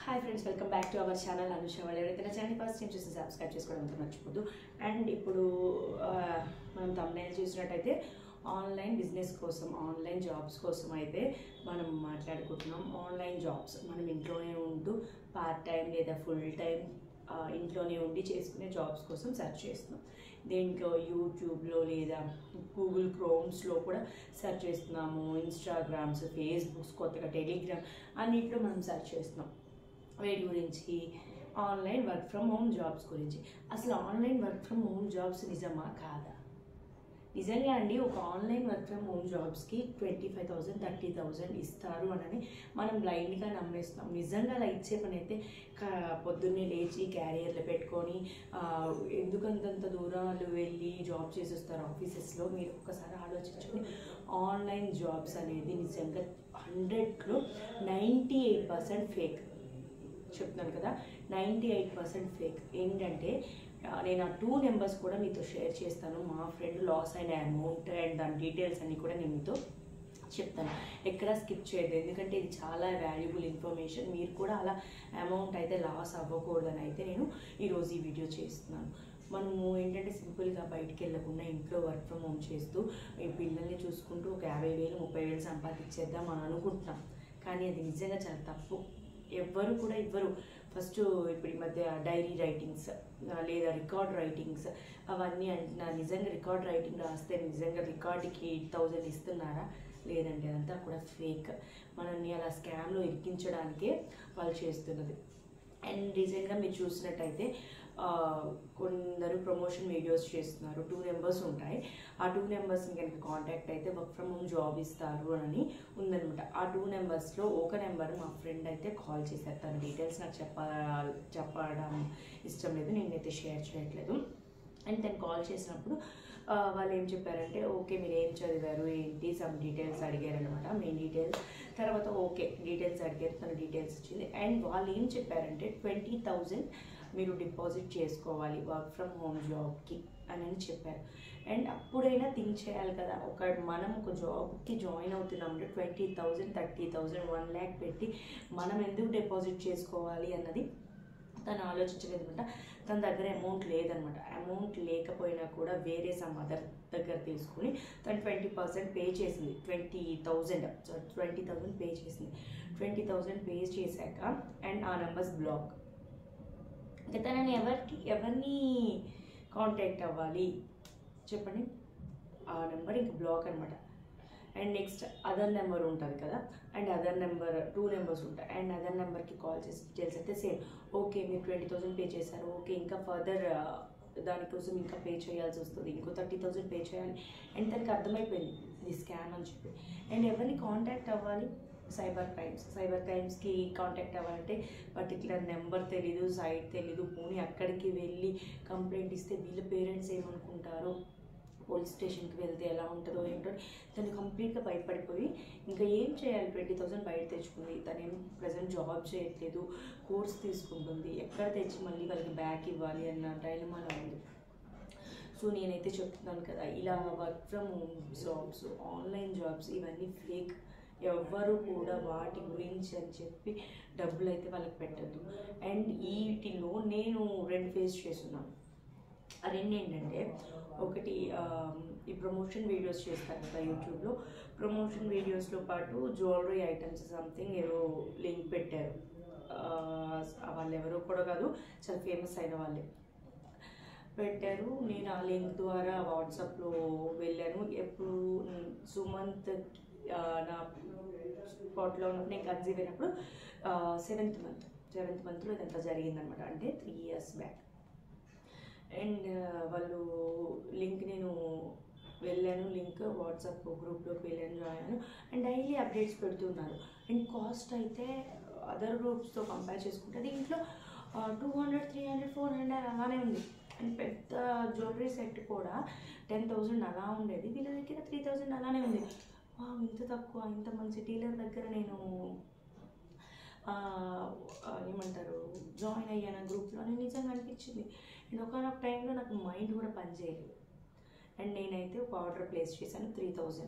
hi friends welcome back to our channel Anusha వాళ్ళు ఎవరైతే నా ఛానల్ ఫస్ట్ టైం చూసి సబ్స్క్రైబ్ చేసుకోవడం అంతా మర్చిపోద్దు అండ్ ఇప్పుడు ఆ, మనం తమిళ చూసినట్టయితే ఆన్లైన్ బిజినెస్ కోసం ఆన్లైన్ జాబ్స్ కోసం అయితే మనం మాట్లాడుకుంటున్నాం ఆన్లైన్ జాబ్స్ మనం ఇంట్లోనే ఉంటూ పార్ట్ టైం లేదా ఫుల్ టైం ఇంట్లోనే ఉండి చేసుకునే జాబ్స్ కోసం సెర్చ్ చేస్తున్నాం దేంట్లో యూట్యూబ్లో లేదా గూగుల్ క్రోమ్స్లో కూడా సెర్చ్ చేస్తున్నాము ఇన్స్టాగ్రామ్స్ ఫేస్బుక్స్ కొత్తగా టెలిగ్రామ్ అన్నిట్లో మనం సెర్చ్ చేస్తున్నాం వీటి గురించి online work from home jobs గురించి అసలు online work from home jobs నిజమా కాదా నిజంగా అండి ఒక ఆన్లైన్ వర్క్ ఫ్రమ్ హోమ్ జాబ్స్కి twenty five thousand thirty thousand ఇస్తారు అని మనం బ్లైండ్గా నమ్మేస్తాం నిజంగా అలా ఇచ్చే పని అయితే కా- పొద్దున్నే లేచి క్యారియర్లు పెట్టుకొని ఆ, ఎందుకంతంత దూరాలు వెళ్ళి జాబ్ చేసి వస్తారు ఆఫీసెస్లో మీరు ఒక్కసారి ఆలోచించుకొని ఆన్లైన్ జాబ్స్ అనేది నిజంగా హండ్రెడ్లో నైంటీ ఎయిట్ పర్సెంట్ ఫేక్ చెప్తున్నాను కదా నైంటీ ఎయిట్ పర్సెంట్ ఫేక్ ఏంటంటే ఆ, నేను ఆ టూ నెంబర్స్ కూడా మీతో షేర్ చేస్తాను మా ఫ్రెండ్ లాస్ అయిన అమౌంట్ అండ్ దాని డీటెయిల్స్ అన్నీ కూడా నేను మీతో చెప్తాను ఎక్కడ స్కిప్ చేయదు ఎందుకంటే ఇది చాలా వాల్యుబుల్ ఇన్ఫర్మేషన్ మీరు కూడా అలా అమౌంట్ అయితే లాస్ అవ్వకూడదని అయితే నేను ఈరోజు ఈ వీడియో చేస్తున్నాను మనము ఏంటంటే సింపుల్గా బయటికి వెళ్ళకుండా ఇంట్లో వర్క్ ఫ్రమ్ హోమ్ చేస్తూ ఈ పిల్లల్ని చూసుకుంటూ ఒక యాభై వేలు ముప్పై వేలు సంపాదించేద్దాం అని అనుకుంటున్నాం కానీ అది నిజంగా చాలా తప్పు ఎవ్వరు కూడా ఇవ్వరు ఫస్ట్ ఇప్పుడు ఈ మధ్య డైరీ రైటింగ్స్ లేదా రికార్డ్ రైటింగ్స్ అవన్నీ అంటున్నారు నిజంగా రికార్డ్ రైటింగ్ రాస్తే నిజంగా రికార్డుకి ఎయిట్ థౌజండ్ ఇస్తున్నారా లేదండి అదంతా కూడా ఫేక్ మనల్ని అలా స్కామ్లో ఇరికించడానికే వాళ్ళు చేస్తున్నది అండ్ రీసెంట్గా మీరు చూసినట్టయితే ఆ, కొందరు ప్రమోషన్ వీడియోస్ చేస్తున్నారు టూ నెంబర్స్ ఉంటాయి ఆ టూ నెంబర్స్ని కనుక కాంటాక్ట్ అయితే వర్క్ ఫ్రమ్ హోమ్ జాబ్ ఇస్తారు అని ఉందనమాట ఆ టూ నెంబర్స్లో ఒక నెంబర్ మా ఫ్రెండ్ అయితే కాల్ చేశారు తన డీటెయిల్స్ నాకు చెప్ప చెప్పడం ఇష్టం లేదు నేనైతే షేర్ చేయట్లేదు అండ్ తను కాల్ చేసినప్పుడు ఆ, వాళ్ళు ఏం చెప్పారంటే ఓకే మీరు ఏం చదివారు ఏంటి సమ్ డీటెయిల్స్ అడిగారు అనమాట మెయిన్ డీటెయిల్స్ తర్వాత ఓకే డీటెయిల్స్ అడిగారు తన డీటెయిల్స్ ఇచ్చింది అండ్ వాళ్ళు ఏం చెప్పారంటే ట్వంటీ థౌజండ్ మీరు డిపాజిట్ చేసుకోవాలి వర్క్ ఫ్రమ్ హోమ్ జాబ్కి అని అని చెప్పారు అండ్ అప్పుడైనా థింక్ చేయాలి కదా ఒక మనం ఒక జాబ్కి జాయిన్ అవుతున్నామంటే twenty thousand thirty thousand one lakh పెట్టి మనం ఎందుకు డిపాజిట్ చేసుకోవాలి అన్నది తను ఆలోచించలేదు అనమాట తన దగ్గర అమౌంట్ లేదనమాట అమౌంట్ లేకపోయినా కూడా వేరే సమ్ అదర్ దగ్గర తీసుకుని తను ట్వంటీ పర్సెంట్ పే చేసింది twenty thousand twenty thousand pay చేసింది ట్వంటీ థౌజండ్ పే చేశాక అండ్ ఆ నెంబర్స్ బ్లాక్ ఇంకా తనని ఎవరికి ఎవరిని కాంటాక్ట్ అవ్వాలి చెప్పండి ఆ నెంబర్ ఇంక బ్లాక్ అనమాట అండ్ నెక్స్ట్ అదర్ నెంబర్ ఉంటుంది కదా and other number two numbers ఉంటాయి అండ్ అదర్ నెంబర్కి కాల్ చేసి డీటెయిల్స్ అయితే సేమ్ ఓకే మీరు ట్వంటీ థౌసండ్ పే చేశారు ఓకే ఇంకా ఫర్దర్ దానికోసం ఇంకా పే చేయాల్సి వస్తుంది ఇంకో థర్టీ థౌసండ్ పే చేయాలి అండ్ తనకి అర్థమైపోయింది ఇది స్కామ్ అని చెప్పి అండ్ ఎవరిని కాంటాక్ట్ అవ్వాలి సైబర్ క్రైమ్స్ సైబర్ క్రైమ్స్కి కాంటాక్ట్ అవ్వాలంటే పర్టికులర్ నెంబర్ తెలీదు సైట్ తెలీదు పోనీ అక్కడికి వెళ్ళి కంప్లైంట్ ఇస్తే వీళ్ళ పేరెంట్స్ ఏమనుకుంటారో పోలీస్ స్టేషన్కి వెళ్తే ఎలా ఉంటుందో ఏంటో తను కంప్లీట్గా భయపడిపోయి ఇంకా ఏం చేయాలి ట్వంటీ థౌసండ్ బయట తెచ్చుకుంది తను ఏం ప్రజెంట్ జాబ్ చేయట్లేదు కోర్స్ తీసుకుంటుంది ఎక్కడ తెచ్చి మళ్ళీ వాళ్ళకి బ్యాక్ ఇవ్వాలి అన్న డైలమాలో ఉంది సో నేనైతే చెప్తున్నాను కదా ఇలా work from home jobs online jobs ఇవన్నీ ఫేక్ ఎవ్వరు కూడా వాటి గురించి అని చెప్పి డబ్బులు అయితే వాళ్ళకి పెట్టద్దు అండ్ వీటిలో నేను రెండు ఫేస్ చేస్తున్నాను ఆ రెండు ఏంటంటే ఒకటి ఆ, ఈ ప్రమోషన్ వీడియోస్ చేస్తారు కదా యూట్యూబ్లో ప్రమోషన్ వీడియోస్లో పాటు జ్యువెలరీ ఐటమ్స్ సంథింగ్ ఏవో లింక్ పెట్టారు ఆ, వాళ్ళు ఎవరో కూడా కాదు చాలా ఫేమస్ అయిన వాళ్ళే పెట్టారు నేను ఆ లింక్ ద్వారా వాట్సాప్లో వెళ్ళాను ఎప్పుడు ఉమ్, సుమంత్ ఆ, నా స్పాట్లో ఉన్నప్పుడు నేను కన్సీవ్ అయినప్పుడు సెవెంత్ మంత్ సెవెంత్ మంత్లో ఇదంతా జరిగిందనమాట అంటే త్రీ ఇయర్స్ బ్యాక్ అండ్ వాళ్ళు లింక్ నేను వెళ్ళాను లింక్ వాట్సాప్ గ్రూప్లోకి వెళ్ళాను జాయిన్ అండ్ డైలీ అప్డేట్స్ పెడుతున్నారు అండ్ కాస్ట్ అయితే అదర్ గ్రూప్స్తో కంపేర్ చేసుకుంటే దీంట్లో two hundred three hundred four hundred అలానే ఉంది అండ్ పెద్ద జ్యువెలరీ సెట్ కూడా టెన్ థౌజండ్ అలా ఉండేది వీళ్ళ దగ్గర త్రీ థౌజండ్ అలానే ఉంది వా, ఇంత తక్కువ ఇంత మంచి డీలర్ దగ్గర నేను ఆ, ఆ, ఏమంటారు జాయిన్ అయ్యాను గ్రూప్లో అని నిజంగా అనిపించింది అండ్ ఒకనొక టైంలో నాకు మైండ్ కూడా పనిచేయలేదు అండ్ నేనైతే ఒక ఆర్డర్ ప్లేస్ చేశాను త్రీ థౌజండ్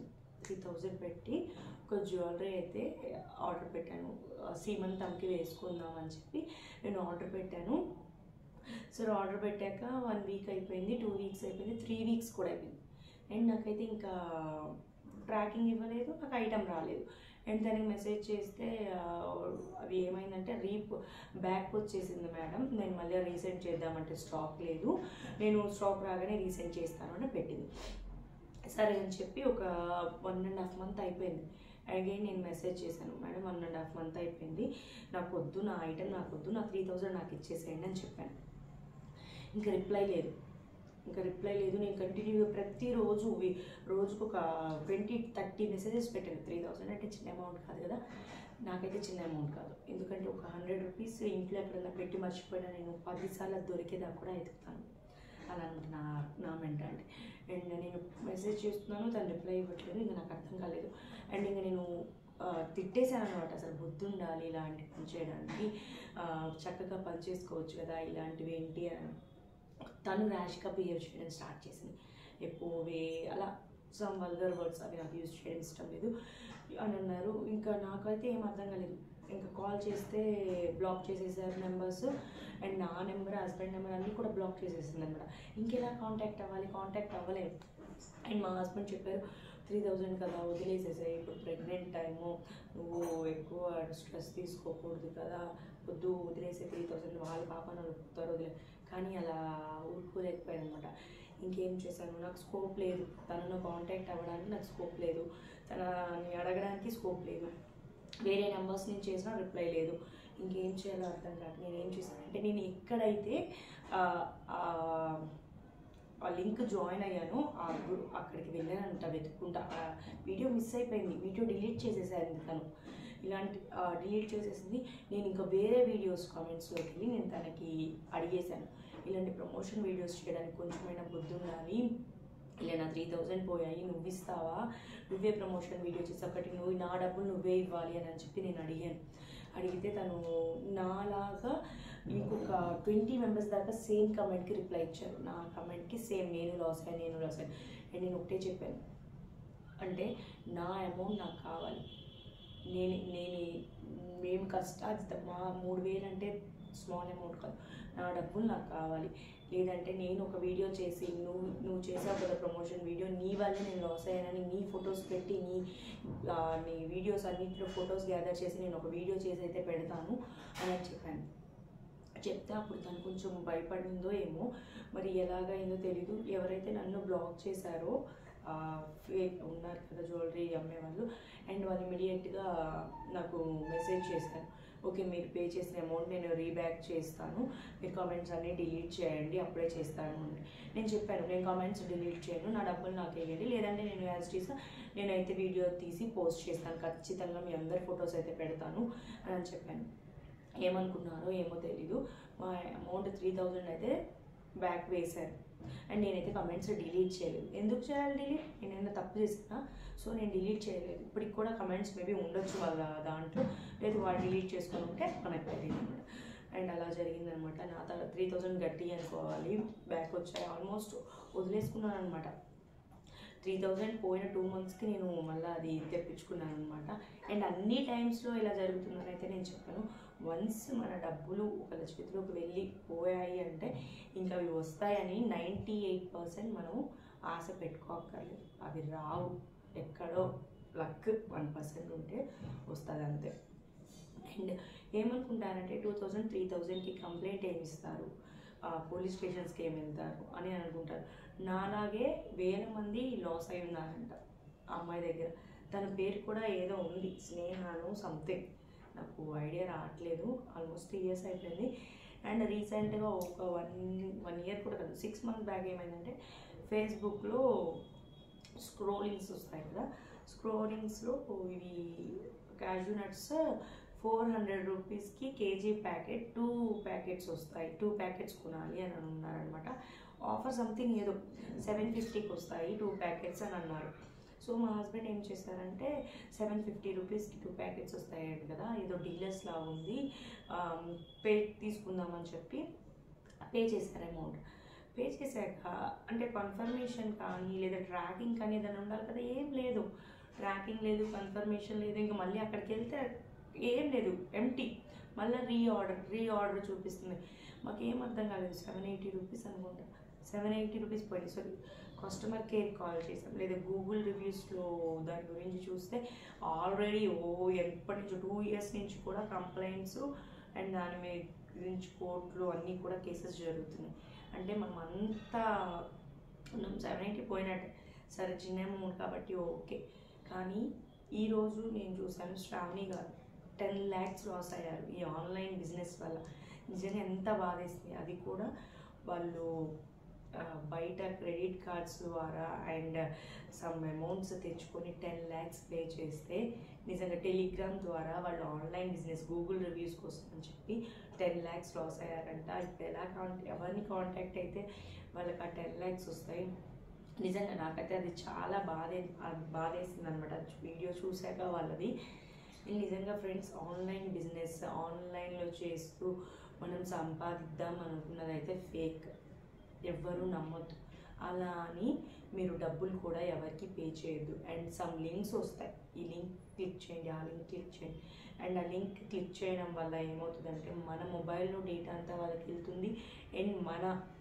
త్రీ థౌజండ్ పెట్టి ఒక జ్యువెలరీ అయితే ఆర్డర్ పెట్టాను సీమంతంకి వేసుకుందాం అని చెప్పి నేను ఆర్డర్ పెట్టాను సరే ఆర్డర్ పెట్టాక వన్ వీక్ అయిపోయింది టూ వీక్స్ అయిపోయింది త్రీ వీక్స్ కూడా అయిపోయింది అండ్ నాకైతే ఇంకా ట్రాకింగ్ ఇవ్వలేదు నాకు ఐటమ్ రాలేదు అండ్ దానికి మెసేజ్ చేస్తే ఆ, అవి ఏమైందంటే రీప్ బ్యాక్ వచ్చేసింది మేడం నేను మళ్ళీ రీసెండ్ చేద్దామంటే స్టాక్ లేదు నేను స్టాక్ రాగానే రీసెండ్ చేస్తాను అని పెట్టింది సరే అని చెప్పి ఒక వన్ అండ్ హాఫ్ మంత్ అయిపోయింది అగైన్ నేను మెసేజ్ చేశాను madam one and half month అయిపోయింది నాకు వద్దు నా ఐటమ్ నాకు వద్దు నా త్రీ థౌజండ్ నాకు ఇచ్చేసేయండి అని చెప్పాను ఇంకా రిప్లై లేదు ఇంకా రిప్లై లేదు నేను కంటిన్యూగా ప్రతిరోజు వి- రోజుకు ఒక ట్వంటీ థర్టీ మెసేజెస్ పెట్టాను త్రీ థౌసండ్ అంటే చిన్న అమౌంట్ కాదు కదా నాకైతే చిన్న అమౌంట్ కాదు ఎందుకంటే ఒక హండ్రెడ్ రూపీస్ ఇంట్లో ఎక్కడైనా పెట్టి మర్చిపోయినా నేను పదిసార్లు అది దొరికేదాకా కూడా ఎదుగుతాను అలా అనమాట నా నా మెంటాలిటీ అండ్ నేను మెసేజ్ చేస్తున్నాను తను రిప్లై ఇవ్వట్లేదు ఇంకా నాకు అర్థం కాలేదు అండ్ ఇంకా నేను ఆ, తిట్టేశాను అనమాట అసలు బుద్ధి ఉండాలి ఇలాంటి పని చేయడానికి ఆ, చక్కగా పని చేసుకోవచ్చు కదా ఇలాంటివి ఏంటి అని తను ర్యాష్గా బిహేవ్ చేయడం స్టార్ట్ చేసింది ఎక్కువే అలా సమ్ వల్గర్ వర్డ్స్ అవి నాకు యూజ్ చేయడం ఇష్టం లేదు అని అన్నారు ఇంకా నాకైతే ఏం అర్థం కాలేదు ఇంకా కాల్ చేస్తే బ్లాక్ చేసేసారు నెంబర్స్ అండ్ నా నెంబర్ హస్బెండ్ నెంబర్ అన్నీ కూడా బ్లాక్ చేసేసింది అనమాట ఇంకెలా కాంటాక్ట్ అవ్వాలి కాంటాక్ట్ అవ్వలేదు అండ్ మా హస్బెండ్ చెప్పారు త్రీ థౌజండ్ కదా వదిలేసేసాయి ఇప్పుడు ప్రెగ్నెంట్ టైము నువ్వు ఎక్కువ స్ట్రెస్ తీసుకోకూడదు కదా వద్దు వదిలేసే త్రీ థౌజండ్ వాళ్ళ పాప నలుపుతారు వదిలే కానీ అలా ఊరుకోలేకపోయాను అనమాట ఇంకేం చేశాను నాకు స్కోప్ లేదు తనను కాంటాక్ట్ అవ్వడానికి నాకు స్కోప్ లేదు తనని అడగడానికి స్కోప్ లేదు వేరే నెంబర్స్ నుంచి చేసినా రిప్లై లేదు ఇంకేం చేయాలో అర్థం కాదు నేను ఏం చేశానంటే నేను ఎక్కడైతే ఆ, ఆ, ఆ లింక్ జాయిన్ అయ్యాను ఆ గ్రూ- అక్కడికి వెళ్ళానంట వెతుక్కుంటా ఆ వీడియో మిస్ అయిపోయింది వీడియో డిలీట్ చేసేసాను తను ఇలాంటి డిలీట్ చేసేసింది నేను ఇంకా వేరే వీడియోస్ కామెంట్స్లోకి వెళ్ళి నేను తనకి అడిగేశాను ఇలాంటి ప్రమోషన్ వీడియోస్ చేయడానికి కొంచెమైనా బుద్ధి ఉండాలి ఇలా నా త్రీ థౌజండ్ పోయాయి నువ్వు ఇస్తావా నువ్వే ప్రమోషన్ వీడియో చేసి ఒకటి నువ్వు నా డబ్బులు నువ్వే ఇవ్వాలి అని అని చెప్పి నేను అడిగాను అడిగితే తను నాలాగా ఇంకొక ట్వంటీ మెంబర్స్ దాకా సేమ్ కమెంట్కి రిప్లై ఇచ్చారు నా కమెంట్కి సేమ్ నేను లాస్ అయ్యాను నేను లాస్ అయ్యాను అండ్ నేను ఒకటే చెప్పాను అంటే నా అమౌంట్ నాకు కావాలి నేను నేను మేము కష్టార్జితం మా మూడు వేలు అంటే స్మాల్ అమౌంట్ కాదు నా డబ్బులు నాకు కావాలి లేదంటే నేను ఒక వీడియో చేసి నువ్వు నువ్వు చేసావు కదా ప్రమోషన్ వీడియో నీ వల్ల నేను లాస్ అయ్యానని నీ ఫొటోస్ పెట్టి నీ ఆ, నీ వీడియోస్ అన్నింటిలో ఫొటోస్ గ్యాదర్ చేసి నేను ఒక వీడియో చేసి అయితే పెడతాను అని అని చెప్పాను చెప్తే అప్పుడు తను కొంచెం భయపడిందో ఏమో మరి ఎలాగైందో తెలీదు ఎవరైతే నన్ను బ్లాక్ చేశారో ఫేక్ ఉన్నారు కదా జ్యువెలరీ అమ్మేవాళ్ళు అండ్ వాళ్ళు ఇమీడియట్గా నాకు మెసేజ్ చేశారు ఓకే మీరు పే చేసిన అమౌంట్ నేను రీబ్యాక్ చేస్తాను మీ కామెంట్స్ అన్నీ డిలీట్ చేయండి అప్పుడే చేస్తాను అని నేను చెప్పాను నేను కామెంట్స్ డిలీట్ చేయను నా డబ్బులు నాకు వేయండి లేదంటే నేను యాజ్ టీస్ నేనైతే వీడియో తీసి పోస్ట్ చేస్తాను ఖచ్చితంగా మీ అందరి ఫొటోస్ అయితే పెడతాను అని అని చెప్పాను ఏమనుకున్నారో ఏమో తెలీదు మా అమౌంట్ త్రీ థౌజండ్ అయితే బ్యాక్ వేశారు అండ్ నేనైతే కమెంట్స్ డిలీట్ చేయలేదు ఎందుకు చేయాలి డిలీట్ నేను ఏమైనా తప్పు చేసినా సో నేను డిలీట్ చేయలేదు ఇప్పటికి కూడా కమెంట్స్ మేబీ ఉండొచ్చు వాళ్ళ దాంట్లో లేదు వాళ్ళు డిలీట్ చేసుకొని ఉంటే కనెక్ట్ అయ్యింది అనమాట అండ్ అలా జరిగిందనమాట నా తర్వాత త్రీ థౌజండ్ గట్టి అనుకోవాలి బ్యాక్ వచ్చాయి ఆల్మోస్ట్ వదిలేసుకున్నాను అనమాట త్రీ థౌజండ్ పోయిన టూ మంత్స్కి నేను మళ్ళీ అది తెప్పించుకున్నాను అనమాట అండ్ అన్ని టైమ్స్లో ఇలా జరుగుతుందని అయితే నేను చెప్పాను వన్స్ మన డబ్బులు ఒకళ్ళ చేతిలోకి వెళ్ళి పోయాయి అంటే ఇంకా అవి వస్తాయని నైంటీ ఎయిట్ పర్సెంట్ మనం ఆశ పెట్టుకోక్కర్లేదు అవి రావు ఎక్కడో లక్ వన్ పర్సెంట్ ఉంటే వస్తుంది అంతే అండ్ ఏమనుకుంటారంటే టూ థౌజండ్ త్రీ థౌజండ్కి కంప్లైంట్ ఏమి ఇస్తారు పోలీస్ స్టేషన్స్కి ఏమి వెళ్తారు అని అనుకుంటారు నాలాగే వేల మంది లాస్ అయి ఉన్నారంట ఆ అమ్మాయి దగ్గర తన పేరు కూడా ఏదో ఉంది స్నేహాను సంథింగ్ నాకు ఐడియా రావట్లేదు ఆల్మోస్ట్ త్రీ ఇయర్స్ అయిపోయింది అండ్ రీసెంట్గా ఒక వన్ వన్ ఇయర్ కూడా కాదు సిక్స్ మంత్స్ బ్యాక్ ఏమైందంటే ఫేస్బుక్లో స్క్రోలింగ్స్ వస్తాయి కదా స్క్రోలింగ్స్లో ఇవి క్యాజు నట్స్ ఫోర్ హండ్రెడ్ రూపీస్కి కేజీ ప్యాకెట్ టూ ప్యాకెట్స్ వస్తాయి టూ ప్యాకెట్స్ కొనాలి అని అన్నారనమాట ఆఫర్ సంథింగ్ ఏదో సెవెన్ ఫిఫ్టీకి వస్తాయి టూ ప్యాకెట్స్ అని అన్నారు సో మా హస్బెండ్ ఏం చేశారంటే సెవెన్ ఫిఫ్టీ రూపీస్కి టూ ప్యాకెట్స్ వస్తాయంట కదా ఏదో డీలర్స్ లా ఉంది పే తీసుకుందామని చెప్పి పే చేశారు అమౌంట్ పే చేశాక అంటే కన్ఫర్మేషన్ కానీ లేదా ట్రాకింగ్ కానీ ఏదైనా ఉండాలి కదా ఏం లేదు ట్రాకింగ్ లేదు కన్ఫర్మేషన్ లేదు ఇంకా మళ్ళీ అక్కడికి వెళ్తే ఏం లేదు ఎంటీ మళ్ళీ రీ ఆర్డర్ రీ ఆర్డర్ చూపిస్తుంది మాకు ఏం అర్థం కాలేదు సెవెన్ ఎయిటీ రూపీస్ అనుకుంటా సెవెన్ ఎయిటీ రూపీస్ పోయింది సారీ కస్టమర్ కేర్ కాల్ చేసాం లేదా గూగుల్ రివ్యూస్లో దాని గురించి చూస్తే ఆల్రెడీ ఓ ఎప్పటి నుంచి టూ ఇయర్స్ నుంచి కూడా కంప్లైంట్స్ అండ్ దాని మీద గురించి కోర్టులు అన్నీ కూడా కేసెస్ జరుగుతున్నాయి అంటే మనం అంతా మనం సెవెన్ ఎయిటీ పోయినట్టే సరే చిన్న అమౌంట్ కాబట్టి ఓకే కానీ ఈరోజు నేను చూశాను శ్రావణి గారు టెన్ ల్యాక్స్ లాస్ అయ్యారు ఈ ఆన్లైన్ బిజినెస్ వల్ల నిజంగా ఎంత బాధేస్తుంది అది కూడా వాళ్ళు ఆ, బయట క్రెడిట్ కార్డ్స్ ద్వారా అండ్ సమ్ అమౌంట్స్ తెచ్చుకొని టెన్ ల్యాక్స్ పే చేస్తే నిజంగా టెలిగ్రామ్ ద్వారా వాళ్ళు ఆన్లైన్ బిజినెస్ గూగుల్ రివ్యూస్ కోసం అని చెప్పి టెన్ ల్యాక్స్ లాస్ అయ్యారంట ఇప్పుడు ఎలా కాంటాక్ట్ ఎవరిని కాంటాక్ట్ అయితే వాళ్ళకి ఆ టెన్ ల్యాక్స్ వస్తాయి నిజంగా నాకైతే అది చాలా బాధే బాధేసింది అనమాట వీడియో చూశాక వాళ్ళది నిజంగా ఫ్రెండ్స్ ఆన్లైన్ బిజినెస్ ఆన్లైన్లో చేస్తూ మనం సంపాదిద్దాం అనుకున్నది అయితే ఫేక్ ఎవ్వరూ నమ్మొద్దు అలా అని మీరు డబ్బులు కూడా ఎవరికి పే చేయొద్దు అండ్ సమ్ లింక్స్ వస్తాయి ఈ లింక్ క్లిక్ చేయండి ఆ లింక్ క్లిక్ చేయండి అండ్ ఆ లింక్ క్లిక్ చేయడం వల్ల ఏమవుతుందంటే మన మొబైల్లో డేటా అంతా వాళ్ళకి వెళ్తుంది అండ్ మన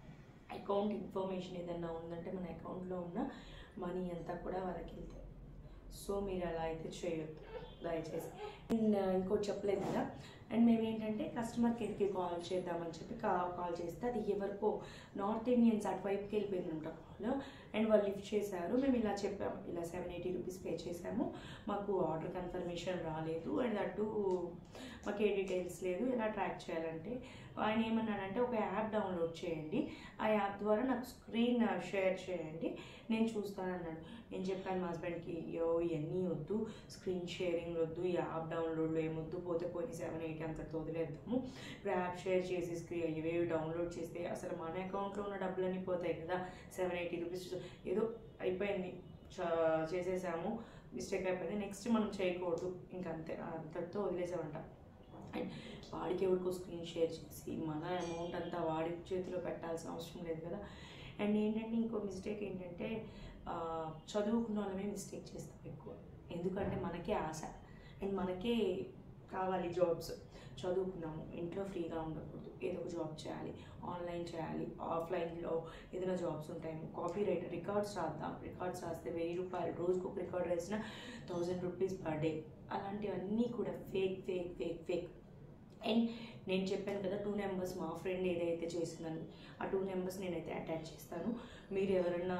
అకౌంట్ ఇన్ఫర్మేషన్ ఏదన్నా ఉందంటే మన అకౌంట్లో ఉన్న మనీ అంతా కూడా వాళ్ళకి వెళ్తాయి సో మీరు అలా అయితే చేయొద్దు దయచేసి అండ్ ఇంకోటి చెప్పలేదు కదా అండ్ మేము ఏంటంటే కస్టమర్ కేర్కి కాల్ చేద్దామని చెప్పి కా కాల్ చేస్తే అది ఎవరికో నార్త్ ఇండియన్స్ అటువైపుకి వెళ్ళిపోయిందంట కాల్ అండ్ వాళ్ళు లిఫ్ట్ చేశారు మేము ఇలా చెప్పాము ఇలా సెవెన్ ఎయిటీ రూపీస్ పే చేసాము మాకు ఆర్డర్ కన్ఫర్మేషన్ రాలేదు అండ్ అటు మాకు ఏ డీటెయిల్స్ లేదు ఎలా ట్రాక్ చేయాలంటే ఆయన ఏమన్నాడంటే ఒక యాప్ డౌన్లోడ్ చేయండి ఆ యాప్ ద్వారా నాకు స్క్రీన్ షేర్ చేయండి నేను చూస్తాను అన్నాడు నేను చెప్పాను మా హస్బెండ్కి యో ఇవన్నీ వద్దు స్క్రీన్ షేరింగ్ వద్దు ఈ యాప్ డౌన్లోడ్లో ఏమొద్దు పోతే పోయి సెవెన్ ఎయిట్ అంతటితో వదిలేద్దాము ఇప్పుడు యాప్ షేర్ చేసి స్క్రీన్ ఇవేవి డౌన్లోడ్ చేస్తే అసలు మన అకౌంట్లో ఉన్న డబ్బులన్నీ పోతాయి కదా సెవెన్ ఎయిటీ రూపీస్ ఏదో అయిపోయింది చ- చేసేసాము మిస్టేక్ అయిపోయింది నెక్స్ట్ మనం చేయకూడదు ఇంకంతే అంతటితో వదిలేసామంట అండ్ వాడికి ఎవరికో స్క్రీన్ షేర్ చేసి మన అమౌంట్ అంతా వాడి చేతిలో పెట్టాల్సిన అవసరం లేదు కదా అండ్ ఏంటంటే ఇంకో మిస్టేక్ ఏంటంటే ఆ, చదువుకున్న వాళ్ళమే మిస్టేక్ చేస్తాం ఎక్కువ ఎందుకంటే మనకే ఆశ అండ్ మనకే కావాలి జాబ్స్ చదువుకున్నాము ఇంట్లో ఫ్రీగా ఉండకూడదు ఏదో ఒక జాబ్ చేయాలి ఆన్లైన్ చేయాలి ఆఫ్లైన్లో ఏదైనా జాబ్స్ ఉంటాయి కాపీ రైటర్ రికార్డ్స్ రాద్దాం రికార్డ్స్ రాస్తే వెయ్యి రూపాయలు రోజుకు ఒక రికార్డ్ రాసిన థౌజండ్ రూపీస్ పర్ డే అలాంటివన్నీ కూడా fake fake fake fake and నేను చెప్పాను కదా టూ నెంబర్స్ మా ఫ్రెండ్ ఏదైతే చేసిందని ఆ టూ నెంబర్స్ నేనైతే అటాచ్ చేస్తాను మీరు ఎవరన్నా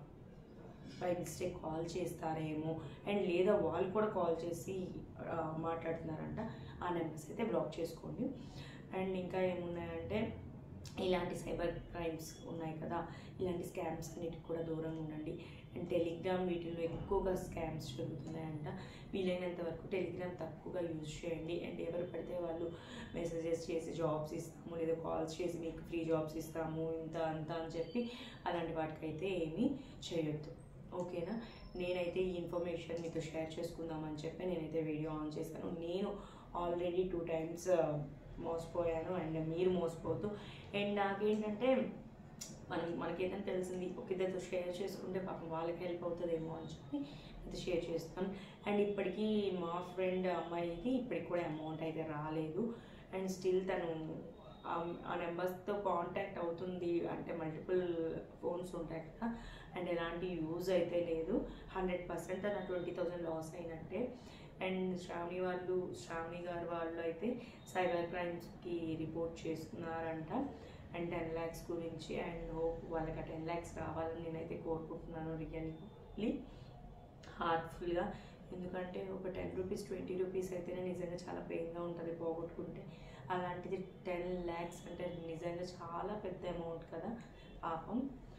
బై మిస్టేక్ కాల్ చేస్తారేమో అండ్ లేదా వాళ్ళు కూడా కాల్ చేసి ఆ, మాట్లాడుతున్నారంట ఆ నెంబర్స్ అయితే బ్లాక్ చేసుకోండి అండ్ ఇంకా ఏమున్నాయంటే ఇలాంటి సైబర్ క్రైమ్స్ ఉన్నాయి కదా ఇలాంటి స్కామ్స్ అన్నిటికి కూడా దూరంగా ఉండండి అండ్ టెలిగ్రామ్ వీటిల్లో ఎక్కువగా స్కామ్స్ జరుగుతున్నాయంట వీలైనంత వరకు టెలిగ్రామ్ తక్కువగా యూజ్ చేయండి అండ్ ఎవరు పడితే వాళ్ళు మెసేజెస్ చేసి జాబ్స్ ఇస్తాము లేదా కాల్స్ చేసి మీకు ఫ్రీ జాబ్స్ ఇస్తాము ఇంత అంత అని చెప్పి అలాంటి వాటికైతే ఏమీ చేయొద్దు ఓకేనా నేనైతే ఈ ఇన్ఫర్మేషన్ మీతో షేర్ చేసుకుందామని చెప్పి నేనైతే వీడియో ఆన్ చేశాను నేను ఆల్రెడీ టూ టైమ్స్ మోసపోయాను అండ్ మీరు మోసపోతూ అండ్ నాకేంటంటే మనం మనకేదైనా తెలిసింది ఒక ఇద్దరితో షేర్ చేసుకుంటే పాపం వాళ్ళకి హెల్ప్ అవుతుందేమో అని చెప్పి అయితే షేర్ చేస్తాను అండ్ ఇప్పటికీ మా ఫ్రెండ్ అమ్మాయికి ఇప్పటికి కూడా అమౌంట్ అయితే రాలేదు అండ్ స్టిల్ తను ఆ- ఆ నెంబర్స్తో కాంటాక్ట్ అవుతుంది అంటే మల్టిపుల్ ఫోన్స్ ఉంటాయి కదా అండ్ ఎలాంటి యూజ్ అయితే లేదు హండ్రెడ్ పర్సెంట్ తన ట్వంటీ థౌజండ్ లాస్ అయినట్టే అండ్ శ్రావణి వాళ్ళు శ్రావణి గారు వాళ్ళు అయితే సైబర్ క్రైమ్స్కి రిపోర్ట్ చేస్తున్నారంట అండ్ టెన్ ల్యాక్స్ గురించి అండ్ హోప్ వాళ్ళకి ఆ టెన్ ల్యాక్స్ రావాలని నేనైతే కోరుకుంటున్నాను రియల్లీ హార్ట్ఫుల్గా ఎందుకంటే ఒక టెన్ రూపీస్ ట్వంటీ రూపీస్ అయితేనే నిజంగా చాలా పెయిన్గా ఉంటుంది పోగొట్టుకుంటే అలాంటిది టెన్ ల్యాక్స్ అంటే నిజంగా చాలా పెద్ద అమౌంట్ కదా పాపం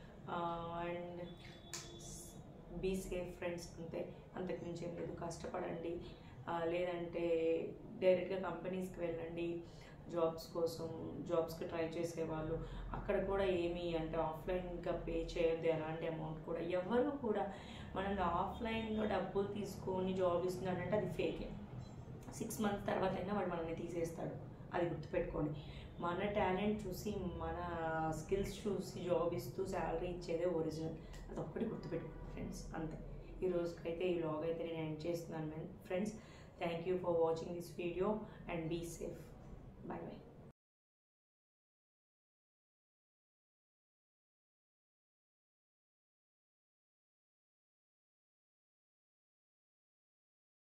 అండ్ బీ సేఫ్ ఫ్రెండ్స్ అంతే అంతకుమించి ఏం లేదు కష్టపడండి ఆ, లేదంటే డైరెక్ట్గా కంపెనీస్కి వెళ్ళండి జాబ్స్ కోసం జాబ్స్కి ట్రై చేసేవాళ్ళు అక్కడ కూడా ఏమి అంటే ఆఫ్లైన్గా పే చేయొద్దు ఎలాంటి అమౌంట్ కూడా ఎవరు కూడా మనం ఆఫ్లైన్లో డబ్బులు తీసుకొని జాబ్ ఇస్తున్నాడంటే అది ఫేకే సిక్స్ మంత్స్ తర్వాత అయినా వాడు మనల్ని తీసేస్తాడు అది గుర్తుపెట్టుకోండి మన టాలెంట్ చూసి మన స్కిల్స్ చూసి జాబ్ ఇస్తూ శాలరీ ఇచ్చేదే ఒరిజినల్ అది ఒక్కటి గుర్తుపెట్టుకోండి ఫ్రెండ్స్ అంతే ఈ రోజుకైతే ఈ వ్లాగ్ అయితే నేను ఎండ్ చేస్తున్నాను friends thank you for watching this video and be safe bye bye